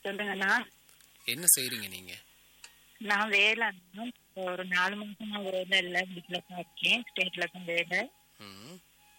சொல்லுங்கண்ணா என்ன செய்றீங்க நீங்க நான் வேலை அண்ணா. ஒரு நாலு மாசமா வேலை இல்ல வீட்டுல தான் இருக்கேன் ஸ்டேட்ல தான் வேலை ம்.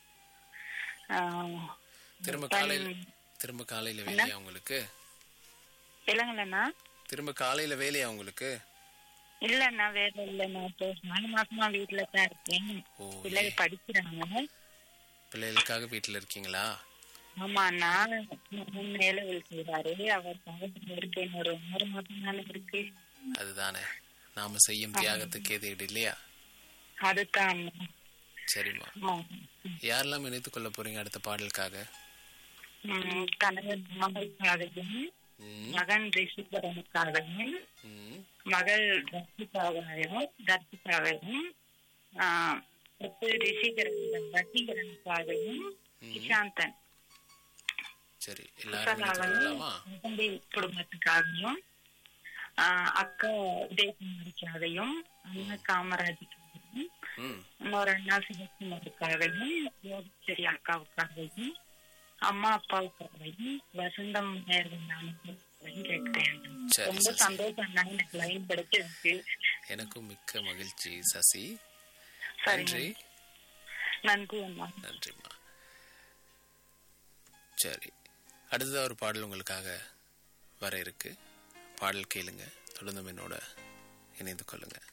ஆஹ், திரும்ப பல்- காலையில திரும்ப காலையில வேலையா உங்களுக்கு இல்லைங்களண்ணா திரும்ப காலையில வேலையா உங்களுக்கு இல்லண்ணா வேலை இல்லைண்ணா இப்போ நாலு மாசமா வீட்டுல தான் இருக்கேன் ஓ பிள்ளைங்க படிக்கிறாங்க பிள்ளைகளுக்காக வீட்டுல இருக்கீங்களா ஆமா நான் மேல வேலை செய்வாரு அவர் பக்கத்துல இருக்கேன் ஒரு ஒரு மாசம் தானே இருக்கு அதுதானே நாம செய்யும் தியாகத்துக்கு எது ஈடு இல்லையா அதுதான் அண்ணா. சரிம்மா ஆமா. யாரெல்லாம் இணைத்துக் கொள்ள போறீங்க அடுத்த பாடலுக்காக ம், கணவன் மகளுக்காகவும் ம், மகன் ரிஷிகரனுக்காகவும் ம், மகள் ரசிகாவாகவும் தர்சிகாவையும் ஆஹ், அடுத்து ரிஷிகரன் ரசிகரனுக்காகவும் இஷாந்தன் சரி எல்லாரும் இணைத்துக் கொள்ளலாமா தம்பி குடும்பத்துக்காகவும் ஆஹ், அக்கா உதயகுமாரிக்காகவும் அண்ணா காமராஜுக்காகவும் ம் இன்னொரு அண்ணா சிவகுமாருக்காகவும் யோகேஸ்வரி அக்காவுக்காகவும் அம்மா அப்பாவுக்காகவும் வசந்தம் நேர்வந்தாலும் கேட்கிறேன் சரி ரொம்ப சசி சந்தோஷம் அண்ணா எனக்கு லைன் கிடைச்சிருக்கு எனக்கும் மிக்க மகிழ்ச்சி சசி சரிங்க நன்றி நன்றி அண்ணா நன்றிம்மா சரி அடுத்ததா ஒரு பாடல் உங்களுக்காக வர இருக்கு பாடல் கேளுங்க தொடர்ந்து என்னோட இணைந்து கொள்ளுங்க